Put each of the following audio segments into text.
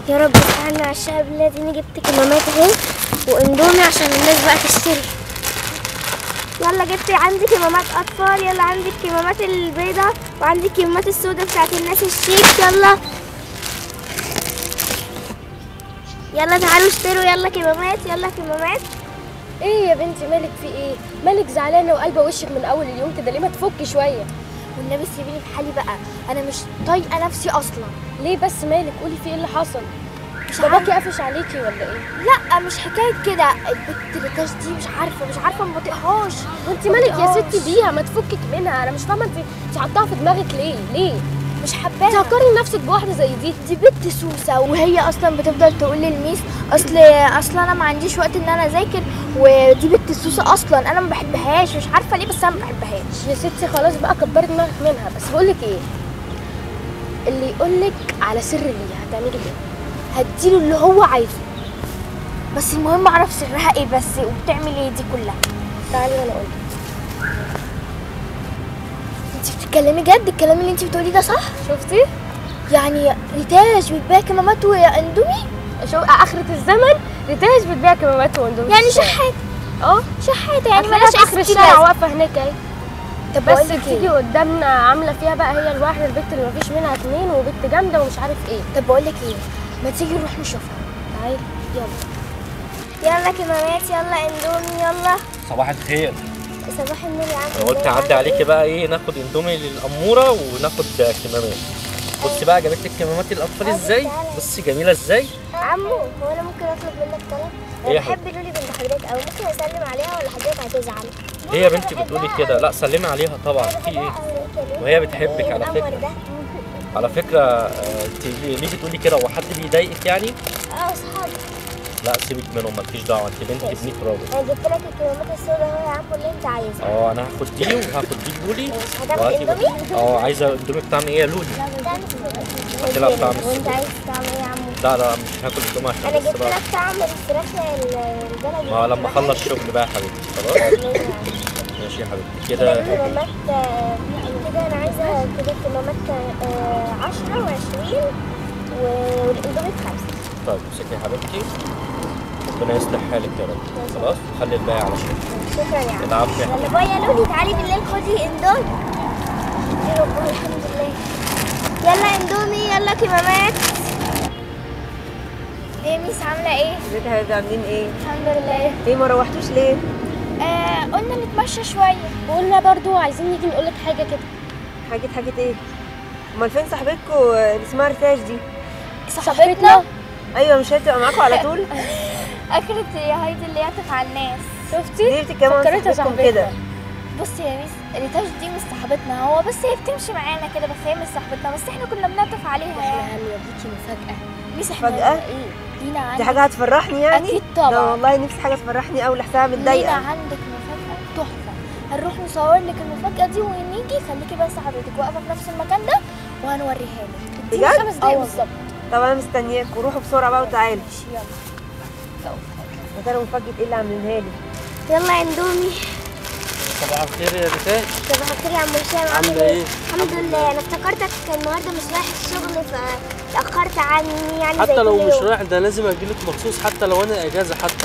يا رب استنى على الشعب الذي انا جبت كمامات اهي واندومي عشان الناس بقى تشتري يلا جبت عندي كمامات اطفال يلا عندي الكمامات البيضة وعندي الكمامات السوداء بتاعت الناس الشيك يلا يلا تعالوا اشتروا يلا كمامات يلا كمامات ايه يا بنتي مالك في ايه مالك زعلانه وقلبه وشك من اول اليوم كده ليه ما تفكي شويه والنبي سيبيني في حالي بقى انا مش طايقه نفسي اصلا ليه بس مالك قولي في ايه اللي حصل مش باباكي قافش عليكي ولا ايه لا مش حكايه كده البت ريتاش دي مش عارفه مش عارفه ما بطيقهاش وانت مالك يا ستي بيها ما تفكك منها انا مش فاهمه انت انت حاطاها في دماغك ليه ليه مش حباها تهكري نفسك بواحده زي دي دي بنت سوسه وهي اصلا بتفضل تقول للميس اصل اصل انا ما عنديش وقت ان انا اذاكر ودي بنت سوسه اصلا انا ما بحبهاش مش عارفه ليه بس انا ما بحبهاش يا ستي خلاص بقى كبري دماغك منها بس بقول لك ايه اللي يقول لك على سر ليها هتعملي ايه هديله اللي هو عايزه بس المهم اعرف سرها ايه بس وبتعمل ايه دي كلها تعالي وانا اقول انت بتتكلمي جد الكلام اللي انت بتقوليه ده صح شفتي يعني ريتاش بتبيع كمامات واندومي شو اخرة الزمن ريتاج بتبيع كمامات واندومي يعني شحات اه شحاته يعني هتلاقيها مالهاش في اخر اسم الشارع واقفه هناك اهي طب بس بقول لك تيجي ايه قدامنا عامله فيها بقى هي الواحده البت اللي مفيش منها اتنين وبت جامده ومش عارف ايه طب بقول لك ايه ما تيجي نروح نشوفها تعالي يلا يلا كمامات يلا اندومي يلا صباح الخير صباح النور يا عم انا قلت اعدي عليكي بقى ايه ناخد اندومي للاموره وناخد كمامات بصي بقى جابت لك كمامات الاطفال ازاي بصي جميله ازاي عمو هو انا ممكن اطلب منك طلب إيه انا يا بحب لولي بنت حضرتك قوي ممكن اسلم عليها ولا حضرتك هتزعل ايه يا بنتي بتقولي كده لا سلمي عليها طبعا في ايه وهي بتحبك على القمر فكرة. ده على فكره آه، انت ليه بتقولي كده هو حد بيضايقك يعني اه اصحابي لا سيبك منهم مالكيش دعوه انت بنت ابنك راجل انا جبت لك الكمامات السوداء اهو يا عم اللي انت عايزها اه انا هاخد دي وهاخد دي لولي هتاخد وهاتي بقى- اندومي؟ اه عايزه اندومي بطعم ايه يا لولي هتلعب طعم وانت السوداء. عايز طعم ايه يا عمو لا لا مش هاكل اندومي عشان انا بس جبت بقى لك طعم الفراخ البلدي ما لما اخلص شغل بقى يا حبيبتي خلاص ماشي يا حبيبتي كده كمامات آه، كده انا عايزه كده كمامات 10 و20 والاندومي بخمسه طيب امسكي يا حبيبتي ربنا يصلح حالك يا رب خلاص خلي الباقي على شغل شكرا يا عم العفو يا يلا باي يا لولي تعالي بالليل خدي اندومي يا رب الحمد لله يلا اندومي يلا كمامات ايه ميس عامله ايه ازيك يا حبايبي عاملين ايه؟ الحمد لله ايه ما روحتوش ليه؟ آه قلنا نتمشى شويه وقلنا برضو عايزين نيجي نقول لك حاجه كده حاجة حاجة ايه؟ امال فين صاحبتكم اللي اسمها ريتاج دي؟ صاحبتنا ايوه مش هتبقى معاكم على طول؟ اكلت يا هايدي اللي يعطف على الناس شفتي ليه بتتكلموا عن فكرتها صاحبتكم صاحبتنا. كده؟ بصي يا ميس ريتاج دي مش صاحبتنا هو بس هي بتمشي معانا كده بس هي مش صاحبتنا بس احنا كنا بنعطف عليها احنا يعني هنوديكي مفاجاه ميس احنا فجأة؟ ايه لينا دي عندك حاجة هتفرحني يعني؟ اكيد ده طبعا والله نفسي حاجة تفرحني أوي لحسها لينا متضايقة عندك مفاجأة تحفة هنروح نصور لك المفاجأة دي ونيجي خليكي بس حضرتك واقفة في نفس المكان ده وهنوريها لك اديني بجد؟ خمس دقايق بالظبط طب أنا مستنياك وروحوا بسرعة بقى وتعالوا ماشي يلا يا ترى مفاجأة ايه اللي عاملينها لي؟ يلا يا اندومي صباح الخير يا ريتاج صباح الخير يا عم هشام عامل عاملة ايه؟ الحمد لله انا افتكرتك النهارده مش رايح الشغل فاتأخرت عني يعني زي حتى لو كل مش يوم. رايح ده لازم اجيلك مخصوص حتى لو انا اجازه حتى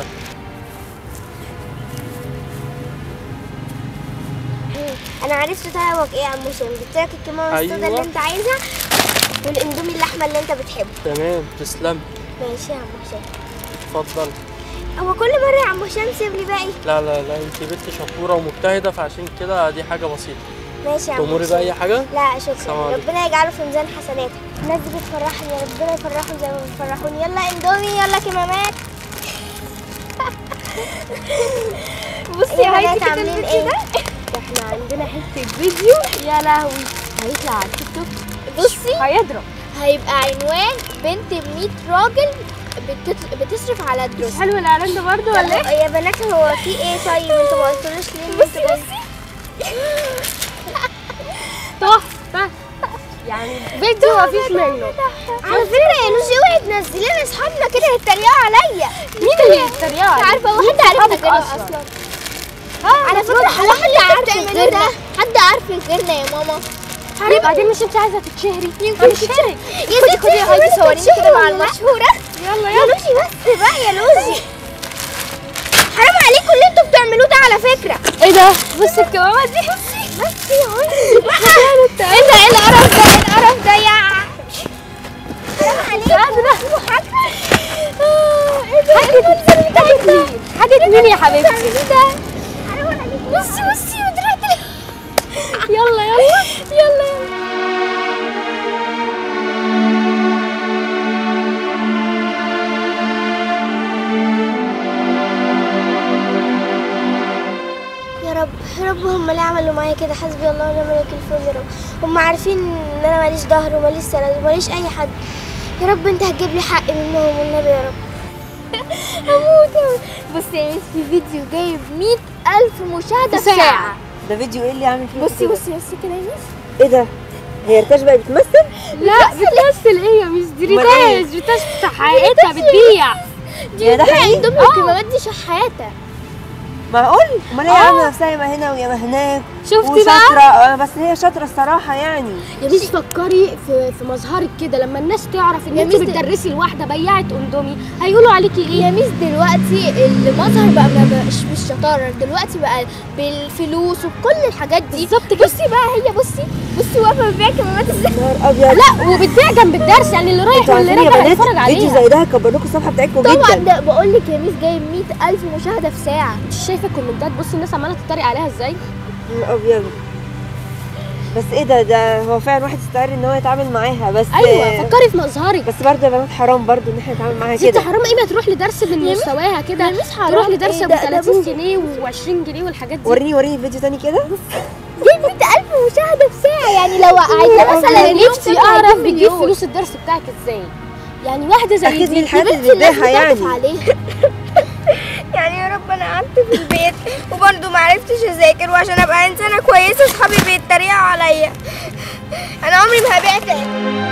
انا عرفت طلبك ايه يا عم هشام جبت لك الكمامة السودا أيوة. اللي انت عايزها والاندومي اللحمة اللي انت بتحبه تمام تسلم ماشي يا عم هشام اتفضل هو كل مرة يا عم هشام سيب لي باقي لا لا لا انت بنت شطوره ومجتهده فعشان كده دي حاجه بسيطه ماشي يا عم تأمري هشام. بقى اي حاجه لا السلام شكرا عليكم. ربنا يجعله في ميزان حسناتك الناس دي بتفرحني ربنا يفرحهم زي ما بيفرحوني يلا اندومي يلا كمامات بصي يا هايدي عاملين ايه احنا عندنا حته فيديو يا لهوي هيطلع على التيك توك بصي هيضرب هيبقى عنوان بنت ب 100 راجل بتت- بتصرف على الدروس حلو الاعلان ده برضو ولا ايه يا بنات هو في ايه طيب انتوا ما قلتولوش ليه بصي بصي تحفه يعني فيديو مفيش منه على فكره يا نوجي اوعي تنزلي لنا اصحابنا كده يتريقوا عليا مين اللي يتريقوا مش عارفه هو حد عارف غيرنا اصلا على فكره هو حد عارف غيرنا حد عارف غيرنا يا ماما حرام بعدين مش انت عايزه تتشهري يمكن تتشهري يا ستي خدي يا هايدي صوريني كده مع المشهورة يلا يا لوزي بس بقى يا لوزي حرام عليكم اللي انتوا بتعملوه ده على فكرة ايه ده بصي الكمامه دي بس يا هايدي بقى ايه ده ايه القرف ده ايه القرف ده يا حرام عليكم حاجه حاجه مين يا حبيبتي حرام عليكم بصي بصي ودرعت يلا يلا يلا يا رب يا رب هم اللي عملوا معايا كده حسبي الله ونعم الوكيل فيهم يا رب هم عارفين ان انا ماليش ظهر وماليش سند وماليش اي حد يا رب انت هتجيب لي حقي منهم والنبي يا رب هموت بصي يا ميس في فيديو جايب 100000 مشاهدة في ساعة ده فيديو ايه اللي عامل فيه بصي كده؟ بصي بصي كده يا ميس ايه ده هي ريتاش بقى بتمثل لا بتمثل ايه يا ميس دي أمال إيه؟ ريتاج ريتاج بتاع حقيقتها بتبيع يا ده حقيقي اندومي الكمامات دي شحاتة معقول امال هي عامله نفسها يا ما هنا ويا ما هناك شفتي بقى وشاطره آه، بس هي شاطره الصراحه يعني يا ميس فكري في في مظهرك كده لما الناس تعرف ان يا انت ميس ده- بتدرسي لواحده بياعه اندومي هيقولوا عليكي ايه يا ميس دلوقتي المظهر بقى ما بقاش بالشطارة دلوقتي بقى بالفلوس وكل الحاجات دي بالظبط كده. بصي بقى هي بصي بصي واقفة بتبيع كمامات ازاي نهار ابيض لا وبتبيع جنب الدرس يعني اللي رايح انتوا واللي عارفين يا راجع بنات هيتفرج فيديو عليها زي ده هيكبر لكم الصفحه بتاعتكم طبعا جدا ده بقول لك يا ميس جايب 100000 مشاهدة في ساعة انت شايفه الكومنتات بصي الناس عماله تتريق عليها ازاي نهار ابيض بس ايه ده ده هو فعلا واحد يستعر ان هو يتعامل معاها بس ايوه فكري في مظهرك بس برضه يا بنات حرام برضه ان احنا نتعامل معاها ست كده حرام ايه ما تروح لدرس من مستواها كده مش حرام تروح لدرس ايه ابو ده- ده 30 بصي. جنيه و20 جنيه والحاجات دي وريني وريني فيديو تاني كده جايب 100000 مشاهدة في ساعة يعني لو عايزة مثلا انا اليوم نفسي كله اعرف هيجيب بتجيب مليون. فلوس الدرس بتاعك ازاي يعني واحده زي اكيد من دي الحاجات اللي بنت الناس بتبيعها بتعطف يعني عليها يعني يا رب انا قعدت في البيت وبرضه ما عرفتش اذاكر وعشان ابقى انسانه كويسه اصحابي بيتريقوا عليا انا عمري ما هبيع تاني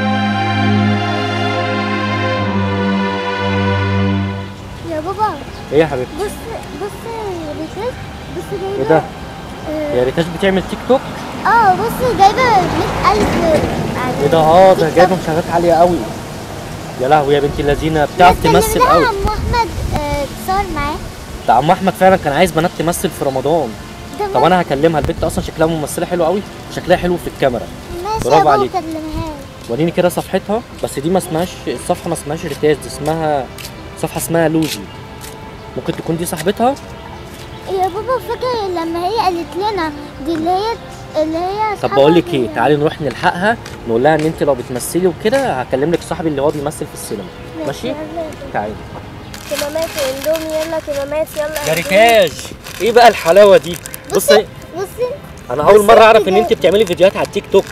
يا بابا ايه يا حبيبتي بص بص ريتاش بص ايه جايبه ده يا ريتاش بتعمل تيك توك اه بص جايبه 100000 ايه ده اه ده جايبه مشاهدات عاليه قوي يا لهوي يا بنتي اللذينه بتعرف تمثل قوي عم احمد اتصور معاه ده عم احمد فعلا كان عايز بنات تمثل في رمضان طب انا هكلمها البنت اصلا شكلها ممثله حلو قوي شكلها حلو في الكاميرا ماشي برافو عليك. كلمها وريني كده صفحتها بس دي ما اسمهاش الصفحه ما اسمهاش ريتاج دي اسمها صفحه اسمها لوزي ممكن تكون دي صاحبتها يا بابا فاكر لما هي قالت لنا دي اللي هي اللي هي طب بقول لك ايه تعالي نروح نلحقها نقول لها ان انت لو بتمثلي وكده هكلم لك صاحبي اللي هو بيمثل في السينما ماشي تعالي كمامات اندومي يلا كمامات يلا يا ريتاج ايه بقى الحلاوه دي بصي بصي انا اول مره اعرف ان انت بتعملي فيديوهات على التيك توك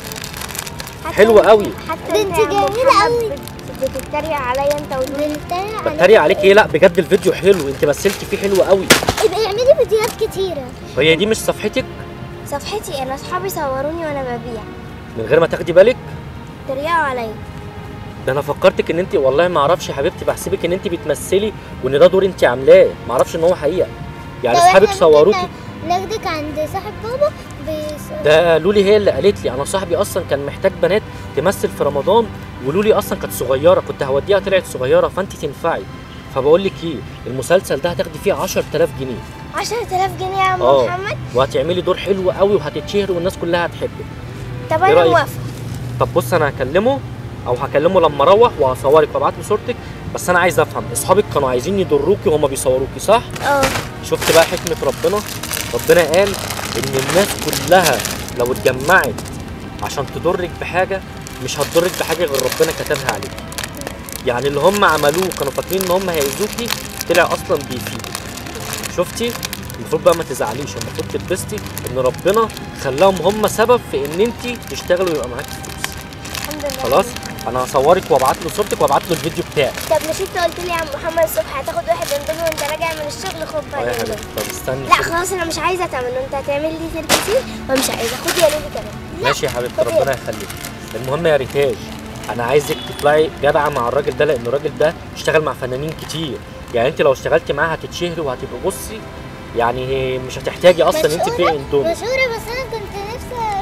حلوه قوي حتى انت جميله قوي بتتريق عليا انت ودول بتريق عليك ايه لا بجد الفيديو حلو انت مثلتي فيه حلو قوي يبقى اعملي فيديوهات كتيره هي دي مش صفحتك صفحتي انا اصحابي صوروني وانا ببيع من غير ما تاخدي بالك تريقوا عليا ده انا فكرتك ان انت والله ما اعرفش يا حبيبتي بحسبك ان انت بتمثلي وان ده دور انت عاملاه ما اعرفش ان هو حقيقه يعني اصحابك صوروكي ناخدك عند صاحب بابا بس ده لولي هي اللي قالت لي انا صاحبي اصلا كان محتاج بنات تمثل في رمضان ولولي اصلا كانت صغيره كنت هوديها طلعت صغيره فانت تنفعي فبقول لك ايه المسلسل ده هتاخدي فيه 10000 جنيه 10000 جنيه يا عم اه محمد وهتعملي دور حلو قوي وهتتشهر والناس كلها هتحبك طب إيه انا رأيك؟ موافقه طب بص انا هكلمه او هكلمه لما اروح وهصورك وابعت له صورتك بس انا عايز افهم اصحابك كانوا عايزين يضروكي وهما بيصوروكي صح اه شفت بقى حكمه ربنا ربنا قال ان الناس كلها لو اتجمعت عشان تضرك بحاجه مش هتضرك بحاجه غير ربنا كتبها عليك يعني اللي هم عملوه كانوا فاكرين ان هم هيأذوكي طلع اصلا بيفيدك شفتي المفروض بقى ما تزعليش المفروض تتبسطي ان ربنا خلاهم هم سبب في ان انت تشتغلي ويبقى معاكي فلوس الحمد لله خلاص انا هصورك وابعت له صورتك وابعت له الفيديو بتاعك طب مش انت قلت لي يا عم محمد الصبح هتاخد واحد اندومي وانت راجع من الشغل خد اه يا بقى حبيبتي طب استني لا كده. خلاص انا مش عايزه تعمل انت هتعمل لي خير كتير ومش عايزه خدي يا لولي كمان لا ماشي يا حبيبتي خدي. ربنا يخليك المهم يا ريتاج انا عايزك تطلعي جدعه مع الراجل ده لان الراجل ده اشتغل مع فنانين كتير يعني انت لو اشتغلتي معاه هتتشهري وهتبقي بصي يعني مش هتحتاجي اصلا انت تبيعي اندومي مشهورة بس انا كنت نفسي اروح اشوف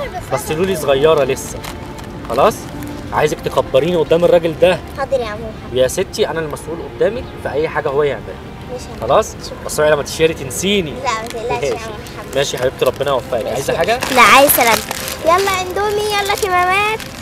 بس لولي صغيره لسه خلاص عايزك تكبريني قدام الراجل ده حاضر يا عمو يا ستي انا المسؤول قدامك في اي حاجه هو يعملها ماشي يا عمو. خلاص بس اوعي لما تشيري تنسيني لا ما تقلقش يا ماشي. عمو محمد ماشي يا حبيبتي ربنا يوفقك عايزه حاجه لا عايز سلامتك يلا اندومي يلا كمامات